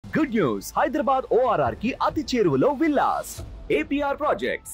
Good news Hyderabad ORR కి అతి చేరువలో విల్లాస్ ఏపీఆర్ ప్రాజెక్ట్స్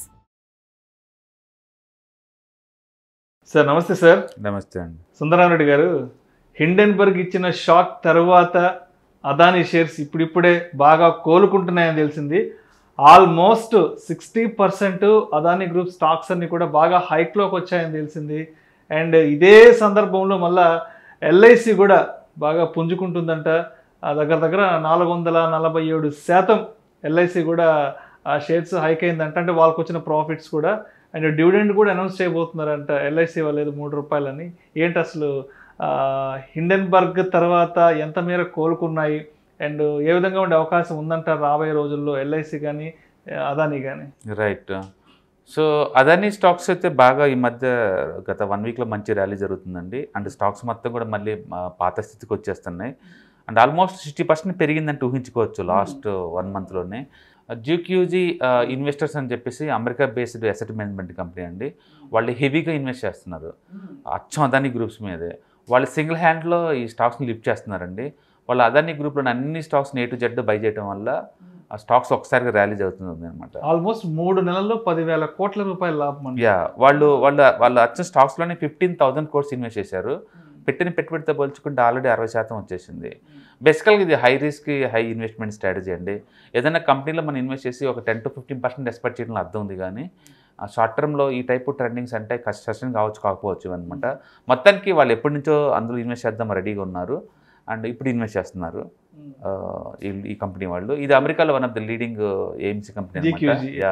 సార్ నమస్తే సార్ నమస్తే అండి సుందరారెడ్డి గారు హిండెన్బర్గ్ ఇచ్చిన షాక్ తర్వాత అదానీ షేర్స్ ఇప్పుడిప్పుడే బాగా కోలుకుంటున్నాయని తెలిసింది almost sixty percent Adani group stocks అన్ని కూడా బాగా హైక్లోకి వచ్చాయని తెలిసింది అండ్ ఇదే సందర్భంలో మళ్ళా ఎల్ఐసి కూడా బాగా పుంజుకుంటుందంట ఆ దగ్గర దగ్గర నాలుగు వందల నలభై ఏడు శాతం ఎల్ఐసి కూడా ఆ షేర్స్ హైక్ అయిందంట అంటే వాళ్ళకి వచ్చిన ప్రాఫిట్స్ కూడా అండ్ డివిడెండ్ కూడా అనౌన్స్ చేయబోతున్నారంట ఎల్ఐసి వాళ్ళేది మూడు రూపాయలని ఏంటి అసలు ఆ, హిండెన్బర్గ్ తర్వాత ఎంత మేర కోలుకున్నాయి అండ్ ఏ విధంగా ఉండే అవకాశం ఉందంటారు రాబోయే రోజుల్లో ఎల్ఐసి కానీ అదానీ కానీ రైట్ సో అదానీ స్టాక్స్ అయితే బాగా ఈ మధ్య గత వన్ వీక్లో మంచి ర్యాలీ జరుగుతుందండి అండ్ స్టాక్స్ మొత్తం కూడా మళ్ళీ ఆ, పాత స్థితికి వచ్చేస్తున్నాయి అండ్ ఆల్మోస్ట్ సిక్స్టీ పర్సెంట్ పెరిగిందంటే ఊహించుకోవచ్చు లాస్ట్ వన్ మంత్లోనే జ్యూక్యూజీ ఇన్వెస్టర్స్ అని చెప్పేసి America based asset management company అండి వాళ్ళు హెవీగా ఇన్వెస్ట్ చేస్తున్నారు అచ్చం అదానీ గ్రూప్స్ మీదే వాళ్ళు సింగిల్ హ్యాండ్లో ఈ స్టాక్స్ని లిఫ్ట్ చేస్తున్నారండి వాళ్ళు అదానీ గ్రూప్లోని అన్ని స్టాక్స్ని ఏ టు జెడ్ బై చేయడం వల్ల ఆ స్టాక్స్ ఒకసారిగా ర్యాలీ జరుగుతుంది అనమాట ఆల్మోస్ట్ మూడు నెలల్లో పదివేల కోట్ల రూపాయల లాభం అండి యా వాళ్ళు వాళ్ళు వాళ్ళు వచ్చిన స్టాక్స్లోనే ఫిఫ్టీన్ థౌసండ్ కోర్స్ ఇన్వెస్ట్ చేశారు పెట్టిన పెట్టుబడితో పోల్చుకుంటే ఆల్రెడీ అరవై శాతం వచ్చేసింది బేసికల్గా ఇది high risk high investment strategy అండి ఏదైనా కంపెనీలో మనం ఇన్వెస్ట్ చేసి ఒక ten to fifteen percent expect చేయడంలో అర్థం ఉంది కానీ ఆ షార్ట్ టర్మ్లో ఈ టైపు ట్రెండింగ్స్ అంటే కష్టం కావచ్చు కాకపోవచ్చు అనమాట మొత్తానికి వాళ్ళు ఎప్పటి నుంచో అందులో ఇన్వెస్ట్ చేద్దాం రెడీగా ఉన్నారు అండ్ ఇప్పుడు ఇన్వెస్ట్ చేస్తున్నారు ఆ, ఈ- ఈ కంపెనీ వాళ్ళు ఇది అమెరికాలో one of the leading AMC company GQG, అనమాట యా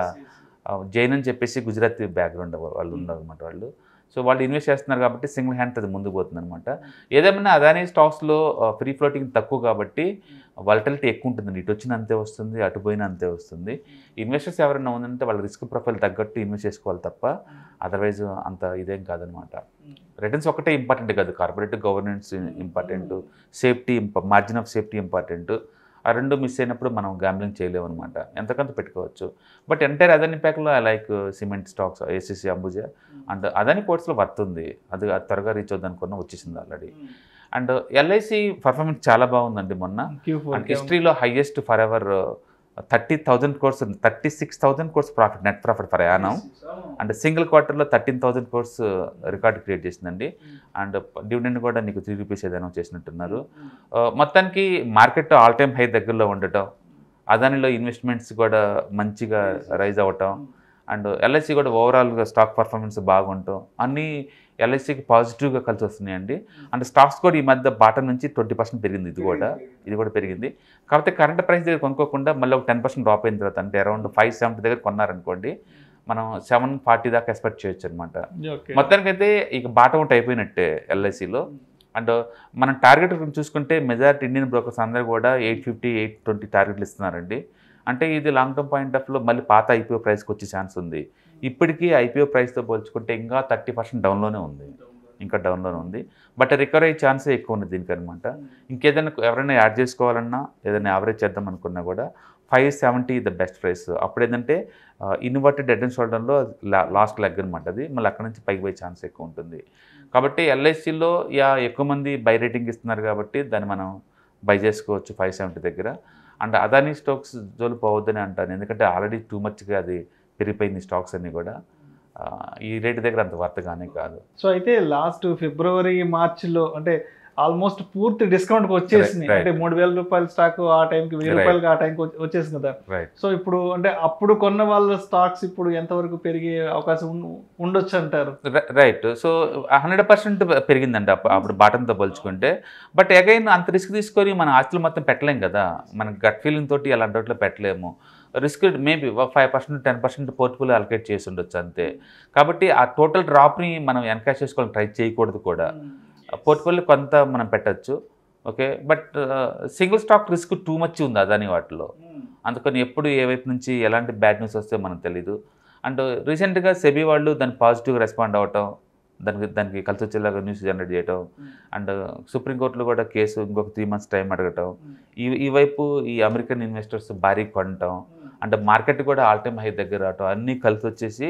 జైన్ అని చెప్పేసి గుజరాత్ బ్యాక్గ్రౌండ్ వాళ్ళు ఉన్నారు అనమాట వాళ్ళు సో వాళ్ళు ఇన్వెస్ట్ చేస్తున్నారు కాబట్టి సింగిల్ హ్యాండ్ అది ముందుకు పోతుంది అనమాట ఏదేమైనా అదానీ స్టాక్స్లో ఫ్రీ ఫ్లోటింగ్ తక్కువ కాబట్టి వాలటిలిటీ ఎక్కువ ఉంటుంది ఇటు వచ్చిన అంతే వస్తుంది అటు పోయిన అంతే వస్తుంది ఇన్వెస్టర్స్ ఎవరైనా ఉందంటే వాళ్ళ రిస్క్ ప్రొఫైల్ తగ్గట్టు ఇన్వెస్ట్ చేసుకోవాలి తప్ప అదర్వైజ్ అంత ఇదేం కాదనమాట రిటర్న్స్ ఒకటే ఇంపార్టెంట్ కాదు corporate governance important safety margin of safety important ఆ రెండు మిస్ అయినప్పుడు మనం గ్యాంబ్లింగ్ చేయలేము అనమాట ఎంతకంత పెట్టుకోవచ్చు బట్ ఎంటైర్ అదాని ప్యాక్లో like cement stocks ACC Ambuja and Adani పోర్ట్స్లో వర్త్ ఉంది అది అది త్వరగా రీచ్ అవుద్ది అనుకున్న వచ్చేసింది ఆల్రెడీ అండ్ ఎల్ఐసి పర్ఫార్మెన్స్ చాలా బాగుందండి మొన్న Q4 అండ్ హిస్టరీలో highest for ever thirty thousand crores thirty six thousand crores profit net profit for annum and single క్వార్టర్లో thirteen thousand crores record create చేసిందండి అండ్ డివిడెండ్ కూడా నీకు త్రీ రూపీస్ ఏదైనా చేసినట్టున్నారు ఆ, మొత్తానికి మార్కెట్ ఆల్ టైమ్ హై దగ్గరలో ఉండటం అదానిలో ఇన్వెస్ట్మెంట్స్ కూడా మంచిగా రైజ్ అవ్వటం అండ్ ఎల్ఐసి కూడా ఓవరాల్గా స్టాక్ పర్ఫార్మెన్స్ బాగుంటాం అన్నీ ఎల్ఐసికి పాజిటివ్గా కలిసి వస్తున్నాయండి అండ్ స్టాక్స్ కూడా ఈ మధ్య బాటం నుంచి ట్వంటీ పర్సెంట్ పెరిగింది ఇది కూడా ఇది కూడా పెరిగింది కాకపోతే కరెంట్ ప్రైస్ దగ్గర కొనుక్కోకుండా మళ్ళీ ఒక టెన్ పర్సెంట్ డ్రాప్ అయిన తర్వాత అంటే అరౌండ్ ఫైవ్ సెవెంటీ దగ్గర కొన్నారనుకోండి మనం సెవెన్ ఫార్టీ దాకా ఎక్స్పెక్ట్ చేయొచ్చు అనమాట ఓకే మొత్తానికైతే ఇక బాటం అవుట్ అయిపోయినట్టే ఎల్ఐసిలో అండ్ మనం టార్గెట్ చూసుకుంటే మెజారిటీ ఇండియన్ బ్రోకర్స్ అందరూ కూడా ఎయిట్ ఫిఫ్టీ ఎయిట్ ట్వంటీ టార్గెట్లు ఇస్తున్నారండి అంటే ఇది లాంగ్ టర్మ్ పాయింట్ ఆఫ్లో మళ్ళీ పాత ఐపీఓ ప్రైస్కి వచ్చే ఛాన్స్ ఉంది ఇప్పటికీ ఐపీఓ ప్రైస్తో పోల్చుకుంటే ఇంకా థర్టీ పర్సెంట్ డౌన్లోనే ఉంది ఇంకా డౌన్లోనే ఉంది బట్ రికవర్ అయ్యే ఛాన్సే ఎక్కువ ఉంది దీనికి అనమాట ఇంకేదైనా ఎవరైనా యాడ్ చేసుకోవాలన్నా ఏదైనా యావరేజ్ చేద్దాం అనుకున్నా కూడా five seventy the best price అప్పుడు ఏంటంటే ఇన్వర్టెడ్ హెడ్ అండ్ షోల్డర్లో లాస్ట్ లెగ్ అనమాట అది మళ్ళీ అక్కడ నుంచి పైకి పోయే ఛాన్స్ ఎక్కువ ఉంటుంది కాబట్టి ఎల్ఐసిలో యా ఎక్కువ మంది బై రేటింగ్ ఇస్తున్నారు కాబట్టి దాన్ని మనం బై చేసుకోవచ్చు ఫైవ్ సెవెంటీ దగ్గర అండ్ అదానీ స్టాక్స్ జోలు పోవద్దని అంటాను ఎందుకంటే ఆల్రెడీ టూ మచ్గా అది పెరిగిపోయింది స్టాక్స్ అన్నీ కూడా ఆ, ఈ రేటు దగ్గర అంత వర్త్ కానీ కాదు సో అయితే లాస్ట్ ఫిబ్రవరి మార్చిలో అంటే ఆల్మోస్ట్ పూర్తి డిస్కౌంట్ వచ్చేసింది Right, right. అంటే మూడు వేల రూపాయల స్టాక్ ఆ టైంకి వెయ్యి Right. రూపాయలకి ఆ టైంకి వచ్చేసింది కదా రైట్ సో ఇప్పుడు అంటే అప్పుడు కొన్న వాళ్ళ స్టాక్స్ ఇప్పుడు ఎంతవరకు పెరిగే అవకాశం ఉం- ఉండొచ్చు అంటారు రైట్ సో హండ్రెడ్ పర్సెంట్ పెరిగిందండి అప్పుడు అప్పుడు బాటంతో పోల్చుకుంటే బట్ అగైన్ అంత రిస్క్ తీసుకొని మన ఆస్తులు మొత్తం పెట్టలేం కదా మన గట్ ఫీలింగ్ తోటి అలాంటి వాటిలో పెట్టలేము risk maybe five percent ten percent portfolio allocate చేసి ఉండొచ్చు అంతే కాబట్టి ఆ టోటల్ డ్రాప్ని మనం ఎన్కాష్ చేసుకోవాలని ట్రై చేయకూడదు కూడా పోర్ట్ఫోలియో కొంత మనం పెట్టచ్చు okay but single stock risk too much ఉంది అదాని వాటిలో అందుకని ఎప్పుడు ఏ వైపు నుంచి ఎలాంటి బ్యాడ్ న్యూస్ వస్తే మనకు తెలీదు అండ్ రీసెంట్గా సెబీ వాళ్ళు దాన్ని పాజిటివ్గా రెస్పాండ్ అవ్వటం దానికి దానికి కలిసి వచ్చేలాగా న్యూస్ జనరేట్ చేయటం అండ్ సుప్రీంకోర్టులో కూడా కేసు ఇంకొక త్రీ మంత్స్ టైం అడగటం ఈ ఈ వైపు ఈ అమెరికన్ ఇన్వెస్టర్స్ భారీ కొనటం అండ్ మార్కెట్ కూడా ఆల్ టైమ్ హై దగ్గర రావటం అన్నీ కలిసి వచ్చేసి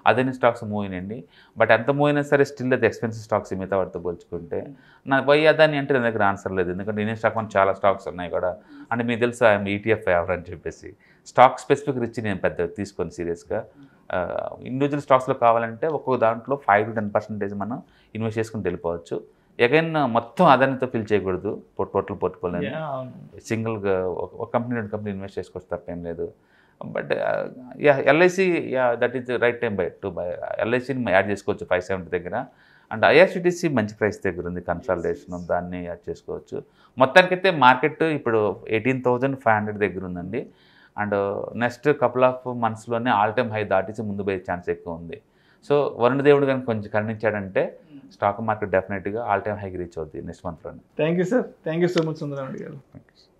అదే స్టాక్స్ మూవ్ అయినండి బట్ ఎంత మూవ్ అయినా సరే స్టిల్ అది ఎక్స్పెన్సివ్ స్టాక్స్ మిగతా వాటితో పోల్చుకుంటే నా వై అదాని అంటే నా దగ్గర ఆన్సర్ లేదు ఎందుకంటే ఇండియన్ స్టాక్ మన చాలా స్టాక్స్ ఉన్నాయి కూడా అంటే మీకు తెలుసు ఐఎమ్ ఈటీఎఫ్ ఫేవర్ అని చెప్పేసి స్టాక్ స్పెసిఫిక్ రిచ్ నేను పెద్ద తీసుకొని సీరియస్గా ఇండివిజువల్ స్టాక్స్లో కావాలంటే ఒక్కొక్క దాంట్లో ఫైవ్ టు టెన్ పర్సెంటేజ్ మనం ఇన్వెస్ట్ చేసుకుని వెళ్ళిపోవచ్చు అగైన్ మొత్తం అదానితో ఫిల్ చేయకూడదు టోటల్ పోర్ట్ఫోలియో Yeah, అవును. సింగిల్గా ఒక కంపెనీ రెండు కంపెనీ ఇన్వెస్ట్ చేసుకోవచ్చు తప్పేం లేదు but yeah LIC yeah that is right time buy to buy ఎల్ఐసిని యాడ్ చేసుకోవచ్చు ఫైవ్ సెవెంటీ దగ్గర అండ్ ఐఆర్సిటీసీ మంచి ప్రైస్ దగ్గర ఉంది కన్సల్టేషన్ దాన్ని యాడ్ చేసుకోవచ్చు మొత్తానికైతే మార్కెట్ ఇప్పుడు ఎయిటీన్ థౌజండ్ ఫైవ్ హండ్రెడ్ దగ్గర ఉందండి అండ్ నెక్స్ట్ కపుల్ ఆఫ్ మంత్స్లోనే ఆల్ టైమ్ హై దాటించి ముందు పోయే ఛాన్స్ ఎక్కువ ఉంది సో వరుణ దేవుడు కనుక కొంచెం కరుణించాడంటే స్టాక్ మార్కెట్ డెఫినెట్గా ఆల్ టైమ్ హైకి రీచ్ అవుద్ది నెక్స్ట్ మంత్లోనే thank you sir thank you so much Sundararao గారు థ్యాంక్ యూ